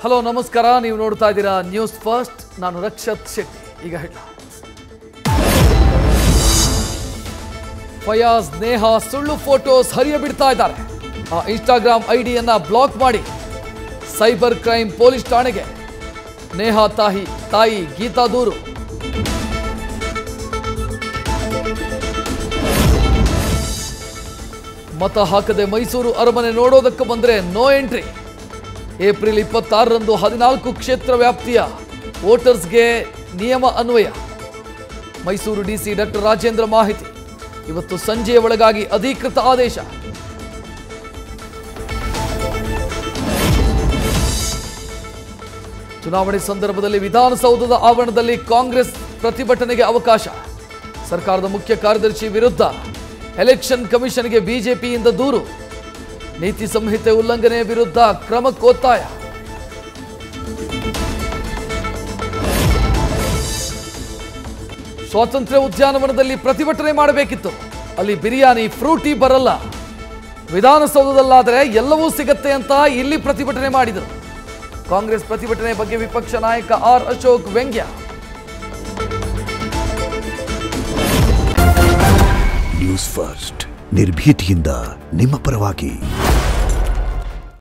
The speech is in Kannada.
ಹಲೋ ನಮಸ್ಕಾರ ನೀವು ನೋಡ್ತಾ ಇದ್ದೀರಾ ನ್ಯೂಸ್ ಫಸ್ಟ್ ನಾನು ರಕ್ಷತ್ ಶೆಟ್ಟಿ ಈಗ ಹೇಳ ಫಯಾಜ್ ನೇಹ ಸುಳ್ಳು ಫೋಟೋಸ್ ಹರಿಯಬಿಡ್ತಾ ಇದ್ದಾರೆ ಆ ಇನ್ಸ್ಟಾಗ್ರಾಮ್ ಐಡಿಯನ್ನ ಬ್ಲಾಕ್ ಮಾಡಿ ಸೈಬರ್ ಕ್ರೈಮ್ ಪೊಲೀಸ್ ಠಾಣೆಗೆ ನೇಹಾ ತಾಯಿ ತಾಯಿ ಗೀತಾ ದೂರು ಮತ ಹಾಕದೆ ಮೈಸೂರು ಅರಮನೆ ನೋಡೋದಕ್ಕೆ ಬಂದರೆ ನೋ ಎಂಟ್ರಿ ಏಪ್ರಿಲ್ ಇಪ್ಪತ್ತಾರರಂದು ಹದಿನಾಲ್ಕು ಕ್ಷೇತ್ರ ವ್ಯಾಪ್ತಿಯ ವೋಟರ್ಸ್ಗೆ ನಿಯಮ ಅನ್ವಯ ಮೈಸೂರು ಡಿಸಿ ಡಾಕ್ಟರ್ ರಾಜೇಂದ್ರ ಮಾಹಿತಿ ಇವತ್ತು ಸಂಜೆಯ ಒಳಗಾಗಿ ಅಧಿಕೃತ ಆದೇಶ ಚುನಾವಣೆ ಸಂದರ್ಭದಲ್ಲಿ ವಿಧಾನಸೌಧದ ಆವರಣದಲ್ಲಿ ಕಾಂಗ್ರೆಸ್ ಪ್ರತಿಭಟನೆಗೆ ಅವಕಾಶ ಸರ್ಕಾರದ ಮುಖ್ಯ ಕಾರ್ಯದರ್ಶಿ ವಿರುದ್ಧ ಎಲೆಕ್ಷನ್ ಕಮಿಷನ್ಗೆ ಬಿಜೆಪಿಯಿಂದ ದೂರು ನೀತಿ ಸಂಹಿತೆ ಉಲ್ಲಂಘನೆ ವಿರುದ್ಧ ಕ್ರಮಕ್ಕೊತ್ತಾಯ ಸ್ವಾತಂತ್ರ್ಯ ಉದ್ಯಾನವನದಲ್ಲಿ ಪ್ರತಿಭಟನೆ ಮಾಡಬೇಕಿತ್ತು ಅಲ್ಲಿ ಬಿರಿಯಾನಿ ಫ್ರೂಟಿ ಬರಲ್ಲ ವಿಧಾನಸೌಧದಲ್ಲಾದರೆ ಎಲ್ಲವೂ ಸಿಗತ್ತೆ ಅಂತ ಇಲ್ಲಿ ಪ್ರತಿಭಟನೆ ಮಾಡಿದರು ಕಾಂಗ್ರೆಸ್ ಪ್ರತಿಭಟನೆ ಬಗ್ಗೆ ವಿಪಕ್ಷ ನಾಯಕ ಆರ್ ಅಶೋಕ್ ವ್ಯಂಗ್ಯ ನ್ಯೂಸ್ ಫಸ್ಟ್ ನಿರ್ಭೀತಿಯಿಂದ ನಿಮ್ಮ ಪರವಾಗಿ